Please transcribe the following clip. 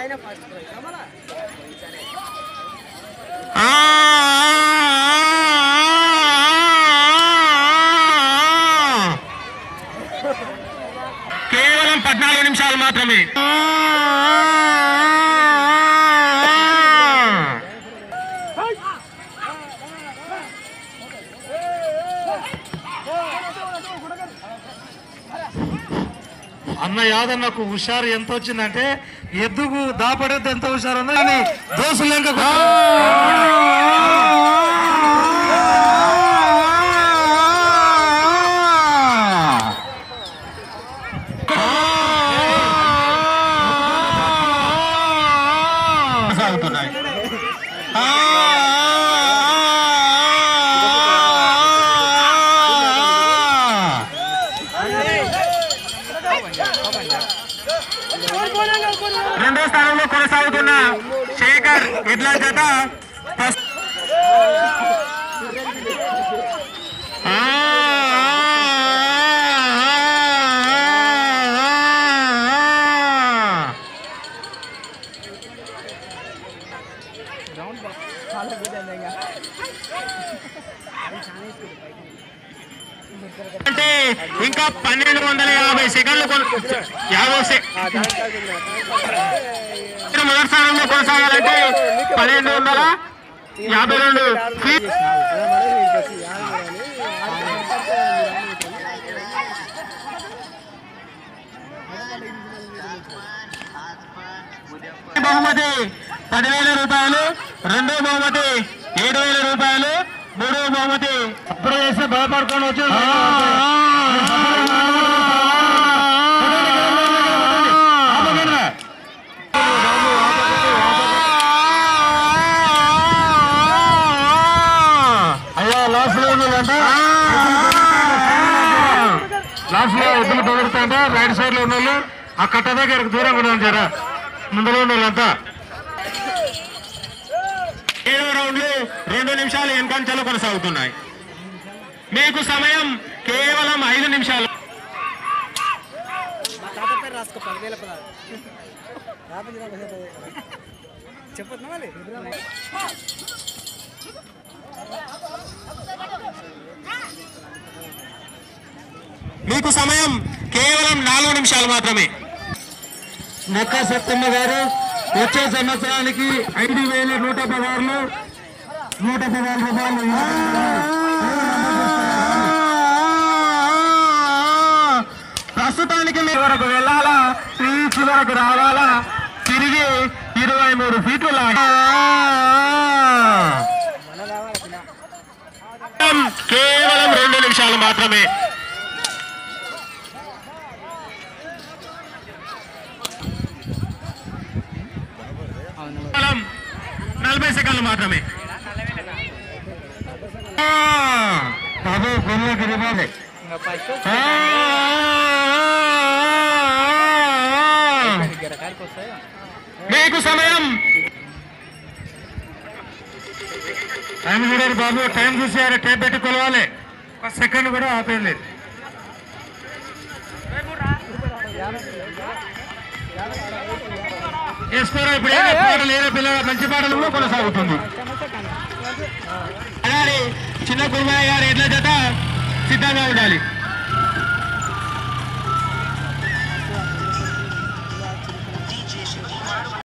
కేవలం పద్నాలుగు నిమిషాలు మాత్రమే అన్న యాదన్నకు హుషారు ఎంత వచ్చిందంటే ఎద్దుకు దాపడేది ఎంత హుషారు ఉంది కానీ దోసులు ఇంకా సాగుతున్నాయి రెండో స్థానంలో కొనసాగుతున్న శేఖర్ ఎడ్ల జత ప్రస్- ఆ, ఆ, ఆ, ఆ. అంటే ఇంకా పన్నెండు వందల యాభై సెకండ్లు కొన- యాభై సె- మొదటి స్థానంలో కొనసాగాలంటే పన్నెండు వందల యాభై రెండు ఫీట్ బహుమతి పదివేల రూపాయలు రెండో బహుమతి ఏడు వేల రూపాయలు మూడో బహుమతి ఇప్పుడు వేస్తే భయపడుకొని వచ్చి అయ్యా లాస్ట్ లో అంటే లాస్ట్ లో ఎద్దులు పొగుడుతుంటే రైట్ సైడ్ లో ఉన్న వాళ్ళు ఆ కట్ట దగ్గరకు దూరంగా ఉండాలి జరా ముందులో ఉన్న వాళ్ళంతా ఏడో రౌండ్లు రెండు నిమిషాలు వెనుకంచెలు కొనసాగుతున్నాయి మీకు సమయం కేవలం ఐదు నిమిషాలు మా తాత పేరు రాసుకో పదివేల పదహారు రాబోతుంది రాబోతుంది చెప్పొద్దు మళ్ళీ మీకు సమయం కేవలం నాలుగు నిమిషాలు మాత్రమే నక్క సత్తమ్మ గారు వచ్చే సంవత్సరానికి ఐదు వేల నూట పదహారులు నూట పదహారు రూపాయలు ప్రస్తుతానికి మీ వరకు వెళ్ళాలా బీచ్ వరకు రావాలా తిరిగి ఇరవై మూడు ఫీట్లు లాగా కేవలం రెండు నిమిషాలు మాత్రమే కేవలం నలభై సెకండ్లు మాత్రమే బాబు గొర్రెకి ఇవ్వాలి ఇంకా ఫస్ట్ ఆ! గిరకాడికి వస్తాయి మీకు సమయం టైం చూడాలి బాబు టైం చూసారు టైం పెట్టి కొలవాలి ఒక సెకండ్ కూడా ఆపేయలేదు వేసుకోరా ఇప్పుడు ఏదో పాటలు ఏదో పిల్లల మంచి పాటలు కొనసాగుతుంది అలానే చిన్న కుర్మయ్య గారు ఎడ్ల జత సిద్ధంగా ఉండాలి